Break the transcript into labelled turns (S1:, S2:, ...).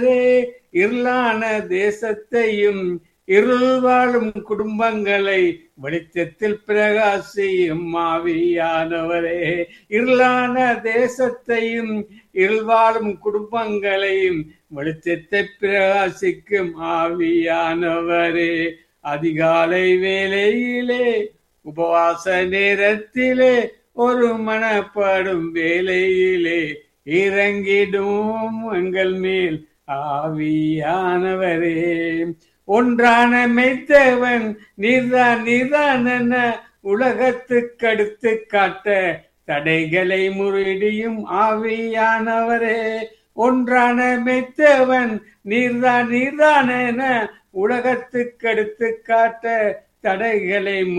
S1: இருளான தேசத்தையும் இருள் வாழும் குடும்பங்களை வெளிச்சத்தில் பிரகாசியும் ஆவியானவரே இருளான தேசத்தையும் இருள் வாழும் குடும்பங்களையும் வெளிச்சத்தை பிரகாசிக்கும் ஆவியானவரே அதிகாலை வேளையிலே உபவாச நேரத்திலே ஒரு மனப்படும் வேளையிலே இறங்கிடும் எங்கள் மேல் ஆவியானவரே ஒன்றான மெய்த்தவன் நீர்தான் நீர்தான் என உலகத்துக்கடுத்து காட்ட தடைகளை முறிடியும் ஆவியானவரே ஒன்றான மெய்த்தவன் நீர்தான் நீர்தான் என உலகத்துக்கடுத்து காட்ட தடைகளை